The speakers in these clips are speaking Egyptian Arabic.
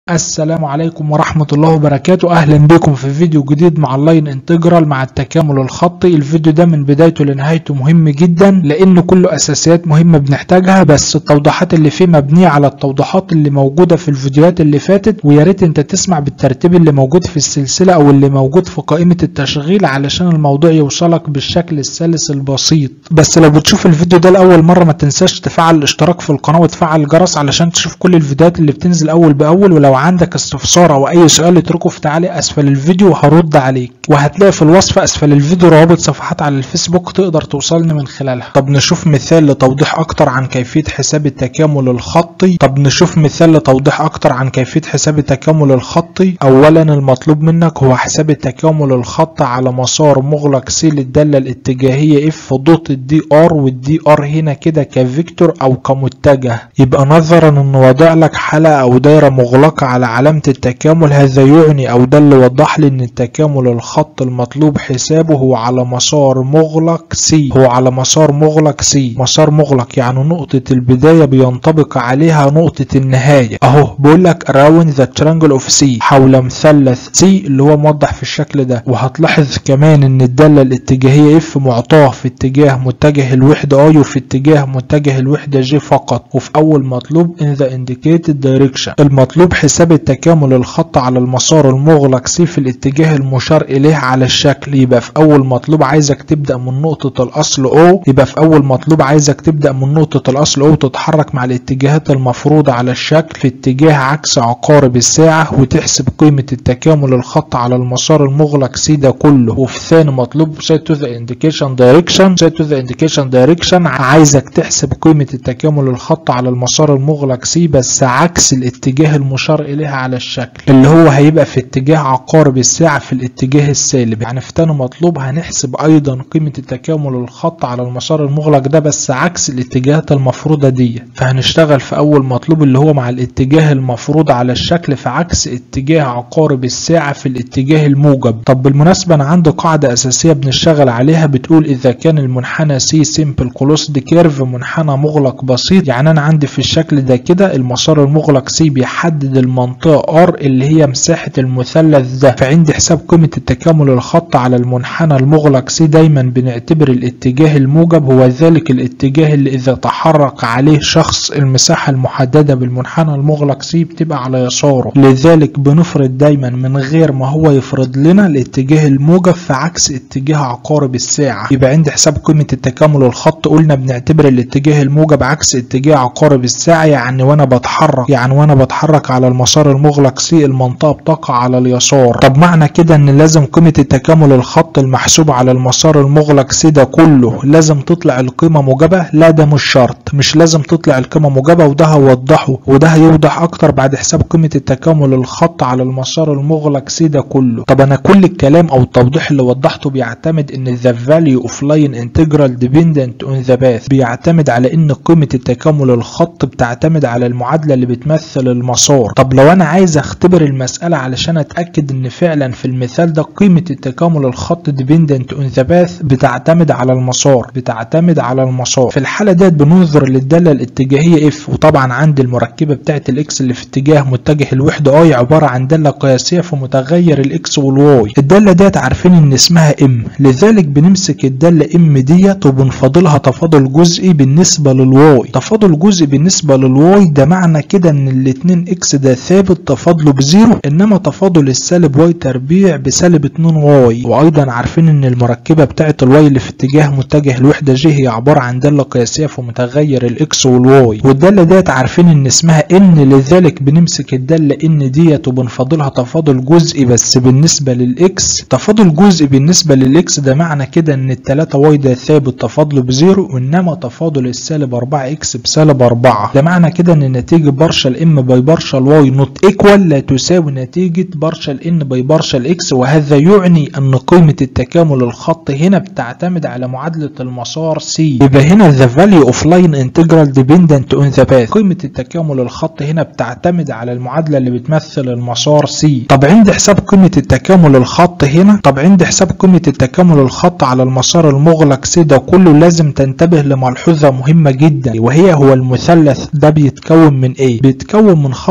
السلام عليكم ورحمة الله وبركاته اهلا بكم في فيديو جديد مع اللاين انتجرال مع التكامل الخطي الفيديو ده من بدايته لنهايته مهم جدا لان كله اساسيات مهمة بنحتاجها بس التوضيحات اللي فيه مبنية على التوضيحات اللي موجودة في الفيديوهات اللي فاتت ويا ريت انت تسمع بالترتيب اللي موجود في السلسلة او اللي موجود في قائمة التشغيل علشان الموضوع يوصلك بالشكل السلس البسيط بس لو بتشوف الفيديو ده لاول مرة ما تنساش تفعل الاشتراك في القناة وتفعل الجرس علشان تشوف كل الفيديوهات اللي بتنزل اول باول ولو عندك استفسار او اي سؤال اتركه في تعليق اسفل الفيديو وهرد عليك وهتلاقي في الوصف اسفل الفيديو روابط صفحات على الفيسبوك تقدر توصلني من خلالها طب نشوف مثال لتوضيح اكتر عن كيفية حساب التكامل الخطي طب نشوف مثال لتوضيح اكتر عن كيفية حساب التكامل الخطي اولا المطلوب منك هو حساب التكامل الخطي على مسار مغلق سي للدالة الاتجاهية اف دوت الدي ار والدي ار هنا كده كفيكتور او كمتجه يبقى نظرا ان وضع لك حلقة او دايرة مغلقة على علامة التكامل هذا يعني او ده اللي وضح لي ان التكامل الخط المطلوب حسابه هو على مسار مغلق سي هو على مسار مغلق سي مسار مغلق يعني نقطة البداية بينطبق عليها نقطة النهاية اهو بيقول لك around the triangle of C حول مثلث سي اللي هو موضح في الشكل ده وهتلاحظ كمان ان الدالة الاتجاهية اف معطاه في اتجاه متجه الوحدة اي وفي اتجاه متجه الوحدة جي فقط وفي اول مطلوب in the indicated direction المطلوب حساب التكامل الخط على المسار المغلق سي في الاتجاه المشار اليه على الشكل يبقى في اول مطلوب عايزك تبدأ من نقطة الاصل او يبقى في اول مطلوب عايزك تبدأ من نقطة الاصل او وتتحرك مع الاتجاهات المفروضة على الشكل في اتجاه عكس عقارب الساعة وتحسب قيمة التكامل الخط على المسار المغلق سي ده كله وفي ثاني مطلوب set to the indication direction set to the indication direction عايزك تحسب قيمة التكامل الخط على المسار المغلق سي بس عكس الاتجاه المشار اليها على الشكل اللي هو هيبقى في اتجاه عقارب الساعة في الاتجاه السالب يعني في تاني مطلوب هنحسب ايضا قيمة التكامل الخط على المسار المغلق ده بس عكس الاتجاهات المفروضة دي فهنشتغل في اول مطلوب اللي هو مع الاتجاه المفروض على الشكل في عكس اتجاه عقارب الساعة في الاتجاه الموجب طب بالمناسبة انا عندي قاعدة اساسية بنشتغل عليها بتقول اذا كان المنحنى سي سيمبل كلوسد كيرف منحنى مغلق بسيط يعني انا عندي في الشكل ده كده المسار المغلق سي بيحدد المنطقة ار اللي هي مساحة المثلث ده فعندي حساب قيمة التكامل الخط على المنحنى المغلق سي دايما بنعتبر الاتجاه الموجب هو ذلك الاتجاه اللي اذا تحرك عليه شخص المساحة المحددة بالمنحنى المغلق سي بتبقى على يساره لذلك بنفرض دايما من غير ما هو يفرض لنا الاتجاه الموجب في عكس اتجاه عقارب الساعة يبقى عندي حساب قيمة التكامل الخط قلنا بنعتبر الاتجاه الموجب عكس اتجاه عقارب الساعة يعني وانا بتحرك يعني وانا بتحرك على المسار المغلق سي المنطقة بتقع على اليسار طب معنى كده ان لازم قيمة التكامل الخط المحسوب على المسار المغلق سي ده كله لازم تطلع القيمة موجبة لا ده مش شرط مش لازم تطلع القيمة موجبة وده هوضحه وده هيوضح اكتر بعد حساب قيمة التكامل الخط على المسار المغلق سي ده كله طب انا كل الكلام او التوضيح اللي وضحته بيعتمد ان the value of line integral dependent on the path بيعتمد على ان قيمة التكامل الخط بتعتمد على المعادلة اللي بتمثل المسار طب لو انا عايز اختبر المسألة علشان اتأكد ان فعلا في المثال ده قيمة التكامل الخط dependent on the path بتعتمد على المسار بتعتمد على المسار في الحالة ديت بننظر للدالة الاتجاهية اف وطبعا عندي المركبة بتاعت الاكس اللي في اتجاه متجه الوحدة اي عبارة عن دالة قياسية في متغير الاكس والواي الدالة ديت عارفين ان اسمها ام لذلك بنمسك الدالة ام ديت وبنفاضلها تفاضل جزئي بالنسبة للواي تفاضل جزئي بالنسبة للواي ده معنى كده ان الاتنين اكس ده ثابت تفاضله بزيرو انما تفاضل السالب واي تربيع بسالب 2 واي وايضا عارفين ان المركبة بتاعت الواي اللي في اتجاه متجه الوحدة جي هي عبارة عن دالة قياسية في متغير الاكس والواي والدالة ديت عارفين ان اسمها ان لذلك بنمسك الدالة ان ديت وبنفاضلها تفاضل جزئي بس بالنسبة للاكس تفاضل جزئي بالنسبة للاكس ده معنى كده ان التلاتة واي ده ثابت تفاضله بزيرو وانما تفاضل السالب 4 اكس بسالب 4 ده معنى كده ان نتيجة بارشل ام باي بارشل واي نوت ايكوال لا تساوي نتيجة بارشل ان باي بارشل اكس وهذا يعني ان قيمة التكامل الخط هنا بتعتمد على معادلة المسار سي يبقى هنا the value of line integral dependent on the path قيمة التكامل الخط هنا بتعتمد على المعادلة اللي بتمثل المسار سي طب عندي حساب قيمة التكامل الخط هنا طب عندي حساب قيمة التكامل الخط على المسار المغلق سي ده كله لازم تنتبه لملحوظة مهمة جدا وهي هو المثلث ده بيتكون من ايه بيتكون من خط افقي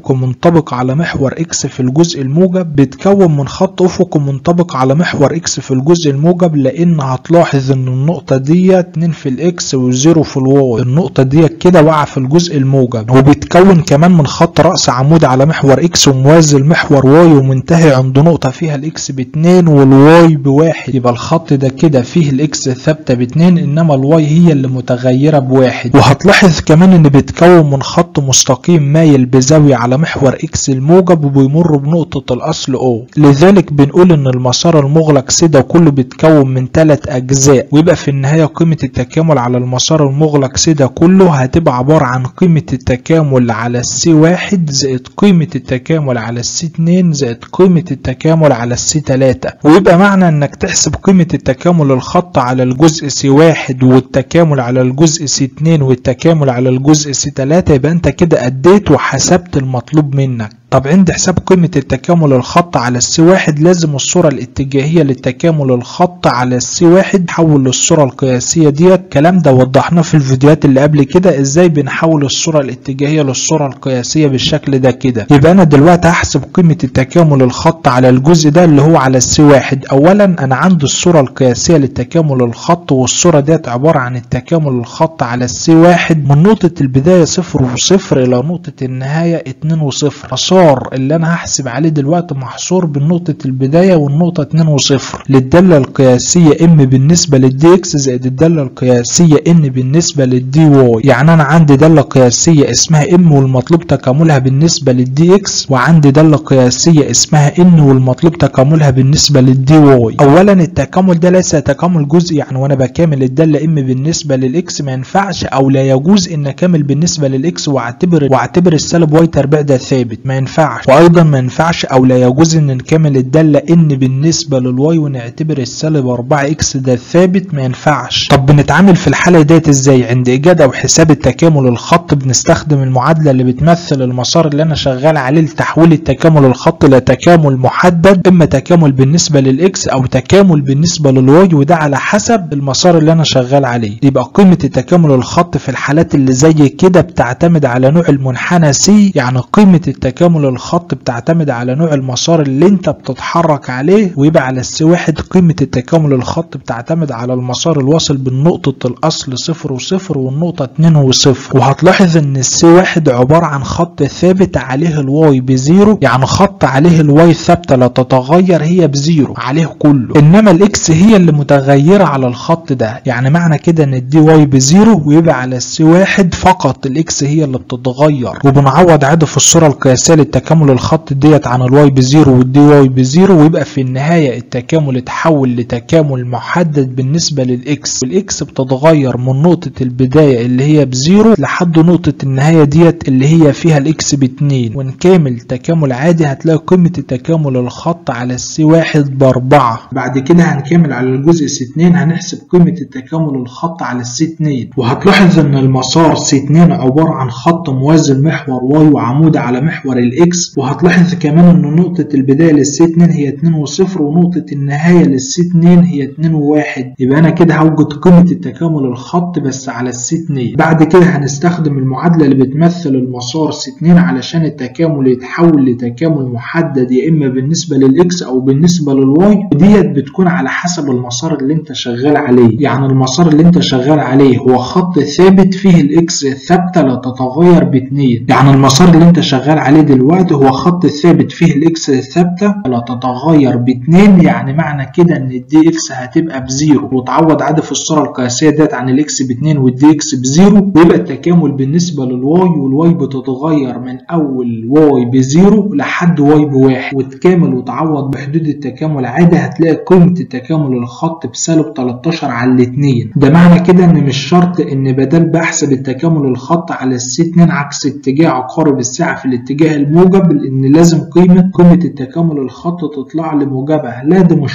افقي منطبق على محور اكس في الجزء الموجب بيتكون من خط افقي منطبق على محور اكس في الجزء الموجب لان هتلاحظ ان النقطة دي 2 في الاكس و0 في الواي النقطة دي كده واقعة في الجزء الموجب وبيتكون كمان من خط رأس عمود على محور اكس وموازي لمحور واي ومنتهي عند نقطة فيها الاكس باتنين والواي بواحد يبقى الخط ده كده فيه الاكس ثابتة باتنين انما الواي هي اللي متغيرة بواحد وهتلاحظ كمان ان بيتكون من خط مستقيم مايل بزاوية على محور اكس الموجب وبيمر بنقطة الاصل او لذلك بنقول ان المسار المغلق س ده كله بيتكون من ثلاث اجزاء ويبقى في النهاية قيمة التكامل على المسار المغلق س ده كله هتبقى عبارة عن قيمة التكامل على السي واحد زائد قيمة التكامل على السي اتنين زائد قيمة التكامل على السي تلاتة ويبقى معنى انك تحسب قيمة التكامل الخط على الجزء سي واحد والتكامل على الجزء سي اتنين والتكامل على الجزء سي تلاتة يبقى انت كده اديت وحسبت المطلوب منك طب عند حساب قيمة التكامل الخط على السي واحد لازم الصورة الاتجاهية للتكامل الخط على السي واحد تحول للصورة القياسية ديت الكلام ده وضحناه في الفيديوهات اللي قبل كده ازاي بنحول الصورة الاتجاهية للصورة القياسية بالشكل ده كده يبقى انا دلوقتي هحسب قيمة التكامل الخط على الجزء ده اللي هو على السي واحد اولا انا عندي الصورة القياسية للتكامل الخط والصورة ديت عبارة عن التكامل الخط على السي واحد من نقطة البداية صفر وصفر الى نقطة النهاية اتنين وصفر المسار اللي انا هحسب عليه دلوقتي محصور بنقطة البداية والنقطة 2 وصفر للدالة القياسية ام بالنسبة للدي اكس زائد الدالة القياسية ان بالنسبة للدي واي يعني انا عندي دالة قياسية اسمها ام والمطلوب تكاملها بالنسبة للدي اكس وعندي دالة قياسية اسمها ان والمطلوب تكاملها بالنسبة للدي واي اولا التكامل ده ليس تكامل جزئي يعني وانا بكامل الدالة ام بالنسبة للاكس ما ينفعش او لا يجوز ان اكامل بالنسبة للاكس واعتبر واعتبر السالب واي تربيع ده ثابت ما ينفعش وايضا ما ينفعش او لا يجوز ان نكمل الدالة ان بالنسبة للواي ونعتبر السالب 4 اكس ده ثابت ما ينفعش طب بنتعامل في الحالة ديت ازاي عند ايجاد او حساب التكامل الخط بنستخدم المعادلة اللي بتمثل المسار اللي انا شغال عليه لتحويل التكامل الخط لتكامل محدد اما تكامل بالنسبة للاكس او تكامل بالنسبة للواي وده على حسب المسار اللي انا شغال عليه يبقى قيمة التكامل الخط في الحالات اللي زي كده بتعتمد على نوع المنحنى سي يعني قيمة التكامل الخط بتعتمد على نوع المسار اللي انت بتتحرك عليه ويبقى على السي واحد قيمة التكامل الخط بتعتمد على المسار الواصل بين نقطة الاصل صفر وصفر والنقطة اتنين وصفر وهتلاحظ ان السي واحد عبارة عن خط ثابت عليه الواي بزيرو يعني خط عليه الواي ثابتة لا تتغير هي بزيرو عليه كله انما الاكس هي اللي متغيرة على الخط ده يعني معنى كده ان الدي واي بزيرو ويبقى على السي واحد فقط الاكس هي اللي بتتغير وبنعوض عادي في الصورة القياسية للتكامل الخط ديت عن الواي بزيرو والدي واي بزيرو ويبقى في النهاية التكامل اتحول لتكامل محدد بالنسبة للاكس والاكس بتتغير من نقطة البداية اللي هي بزيرو لحد نقطة النهاية ديت اللي هي فيها الاكس باتنين ونكامل تكامل عادي هتلاقي قيمة التكامل الخط على السي واحد باربعة بعد كده هنكمل على الجزء سي اتنين هنحسب قيمة التكامل الخط على السي اتنين وهتلاحظ ان المسار سي اتنين عبارة عن خط موازي لمحور واي وعمود على محور الاكس وهتلاحظ كمان ان نقطة البداية للسي 2 هي 2 وصفر ونقطة النهاية للسي 2 هي 2 وواحد يبقى انا كده هوجد قيمة التكامل الخط بس على السي 2 بعد كده هنستخدم المعادلة اللي بتمثل المسار سي 2 علشان التكامل يتحول لتكامل محدد يا اما بالنسبة للاكس او بالنسبة للواي وديت بتكون على حسب المسار اللي انت شغال عليه يعني المسار اللي انت شغال عليه هو خط ثابت فيه الاكس ثابتة لا تتغير باتنين يعني المسار اللي انت شغال عليه دلوقتي هو خط ثابت فيه الاكس ثابته لا تتغير باتنين يعني معنى كده ان الدي اكس هتبقى بزيرو وتعوض عادي في الصوره القياسيه ديت عن الاكس باتنين والدي اكس بزيرو ويبقى التكامل بالنسبه للواي والواي بتتغير من اول واي بزيرو لحد واي بواحد وتكامل وتعوض بحدود التكامل عادي هتلاقي قيمه التكامل الخط بسالب 13 على الاتنين ده معنى كده ان مش شرط ان بدل بحسب التكامل الخط على السي 2 عكس اتجاه عقارب الساعه في الاتجاه الموجب لان لازم قيمه قيمه التكامل الخط تطلع لي موجبه لا ده مش شرط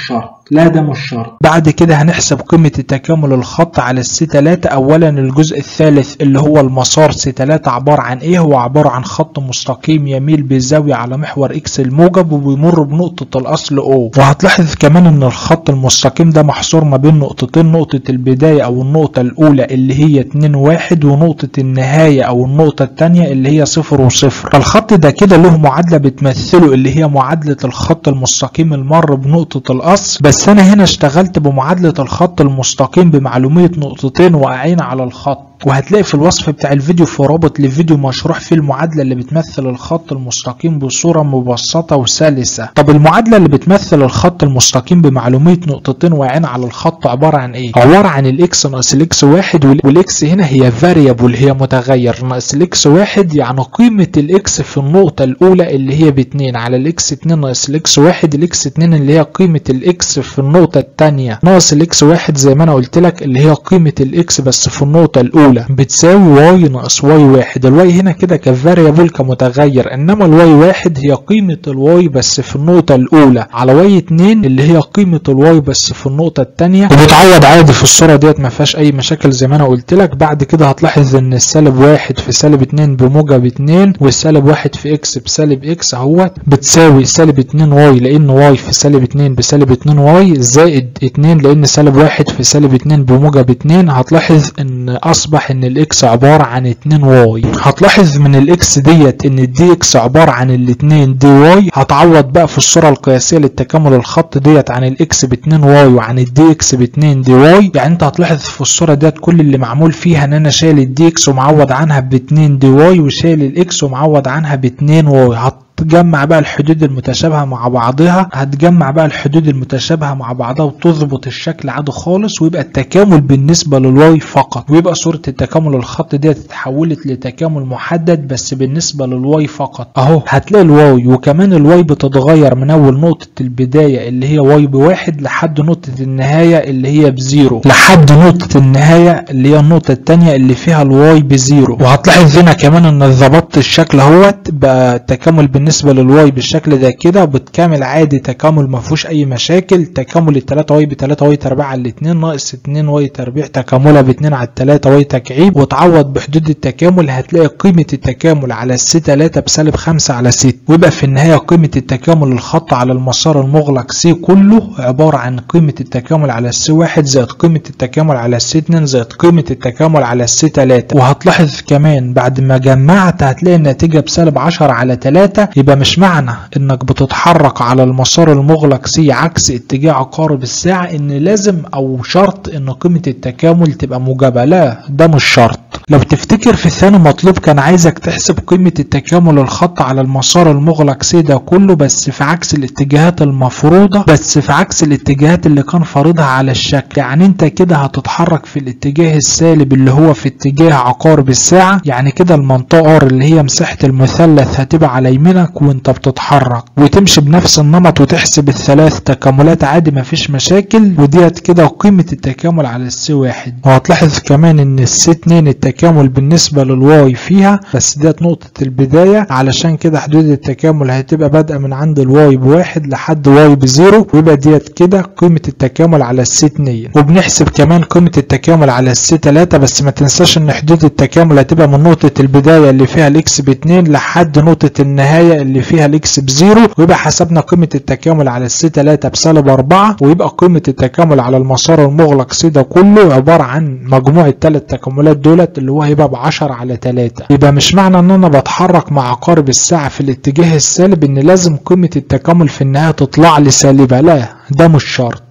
لا ده مش شرط بعد كده هنحسب قيمة التكامل الخط على السي 3 اولا الجزء الثالث اللي هو المسار سي 3 عبارة عن ايه هو عبارة عن خط مستقيم يميل بزاوية على محور اكس الموجب وبيمر بنقطة الاصل او وهتلاحظ كمان ان الخط المستقيم ده محصور ما بين نقطتين نقطة البداية او النقطة الاولى اللي هي 2 1 ونقطة النهاية او النقطة الثانية اللي هي صفر وصفر فالخط ده كده له معادلة بتمثله اللي هي معادلة الخط المستقيم المر بنقطة الاصل بس انا هنا اشتغلت بمعادلة الخط المستقيم بمعلومية نقطتين واقعين على الخط وهتلاقي في الوصف بتاع الفيديو في رابط لفيديو مشروح فيه المعادلة اللي بتمثل الخط المستقيم بصورة مبسطة وسلسة طب المعادلة اللي بتمثل الخط المستقيم بمعلومية نقطتين واقعين على الخط عبارة عن ايه عبارة عن الاكس ناقص الاكس واحد والاكس هنا هي فاريبل هي متغير ناقص الاكس واحد يعني قيمة الاكس في النقطة الاولى اللي هي باتنين على الاكس اتنين ناقص الاكس واحد الاكس اتنين اللي هي قيمة الاكس في النقطة التانية ناقص الاكس واحد زي ما انا قلت لك اللي هي قيمة الاكس بس في النقطة الاولى الاولى بتساوي واي ناقص واي واحد الواي هنا كده كفاريبل كمتغير انما الواي واحد هي قيمة الواي بس في النقطة الاولى على واي اتنين اللي هي قيمة الواي بس في النقطة التانية وبتعوض عادي في الصورة ديت ما فيهاش اي مشاكل زي ما انا قلت لك بعد كده هتلاحظ ان السالب واحد في سالب اتنين بموجب اتنين والسالب واحد في اكس بسالب اكس اهوت بتساوي سالب اتنين واي لان واي في سالب اتنين بسالب اتنين واي زائد اتنين لان سالب واحد في سالب اتنين بموجب اتنين هتلاحظ ان اصبح ان الاكس عبارة عن 2 واي هتلاحظ من الاكس ديت ان الدي اكس عبارة عن الاتنين دي واي هتعوض بقى في الصورة القياسية للتكامل الخط ديت عن الاكس ب 2 واي وعن الدي اكس ب 2 دي واي يعني انت هتلاحظ في الصورة ديت كل اللي معمول فيها ان انا شايل الدي اكس ومعوض عنها ب 2 دي واي وشايل الاكس ومعوض عنها ب 2 واي تجمع بقى الحدود المتشابهة مع بعضها هتجمع بقى الحدود المتشابهة مع بعضها وتظبط الشكل عادي خالص ويبقى التكامل بالنسبة للواي فقط ويبقى صورة التكامل الخط ديت اتحولت لتكامل محدد بس بالنسبة للواي فقط اهو هتلاقي الواي وكمان الواي بتتغير من اول نقطة البداية اللي هي واي بواحد لحد نقطة النهاية اللي هي بزيرو لحد نقطة النهاية اللي هي النقطة التانية اللي فيها الواي بزيرو وهتلاحظ هنا كمان ان ظبطت الشكل اهوت بقى تكامل بالنسبة بالنسبه للواي بالشكل ده كده بتكامل عادي تكامل ما فيهوش اي مشاكل تكامل ال 3 واي ب 3 واي تربيع على الاثنين ناقص 2 واي تربيع تكاملها ب 2 على 3 واي تكعيب وتعوض بحدود التكامل هتلاقي قيمه التكامل على السي 3 بسالب 5 على 6 ويبقى في النهايه قيمه التكامل الخط على المسار المغلق سي كله عباره عن قيمه التكامل على السي 1 زائد قيمه التكامل على السي 2 زائد قيمه التكامل على السي 3 وهتلاحظ كمان بعد ما جمعت هتلاقي النتيجه بسالب 10 على 3 يبقى مش معنى انك بتتحرك على المسار المغلق سي عكس اتجاه عقارب الساعة ان لازم او شرط ان قيمة التكامل تبقى موجبة لا ده مش شرط لو تفتكر في الثاني مطلوب كان عايزك تحسب قيمة التكامل الخط على المسار المغلق سي ده كله بس في عكس الاتجاهات المفروضة بس في عكس الاتجاهات اللي كان فارضها على الشكل يعني انت كده هتتحرك في الاتجاه السالب اللي هو في اتجاه عقارب الساعة يعني كده المنطقة ار اللي هي مساحة المثلث هتبقى على يمينك وانت بتتحرك وتمشي بنفس النمط وتحسب الثلاث تكاملات عادي مفيش مشاكل وديت كده قيمة التكامل على السي واحد وهتلاحظ كمان ان السي اتنين التكامل بالنسبة للواي فيها بس ديت نقطة البداية علشان كده حدود التكامل هتبقى بادئة من عند الواي بواحد لحد واي بزيرو ويبقى ديت كده قيمة التكامل على السي اتنين وبنحسب كمان قيمة التكامل على السي تلاتة بس ما تنساش ان حدود التكامل هتبقى من نقطة البداية اللي فيها الاكس باتنين لحد نقطة النهاية اللي فيها الاكس بزيرو ويبقى حسبنا قيمة التكامل على السي 3 بسالب 4 ويبقى قيمة التكامل على المسار المغلق سي ده كله عبارة عن مجموع الثلاث تكاملات دولت اللي هو هيبقى ب 10 على 3 يبقى مش معنى ان انا بتحرك مع عقارب الساعة في الاتجاه السالب ان لازم قيمة التكامل في النهاية تطلع لي سالبة لا ده مش شرط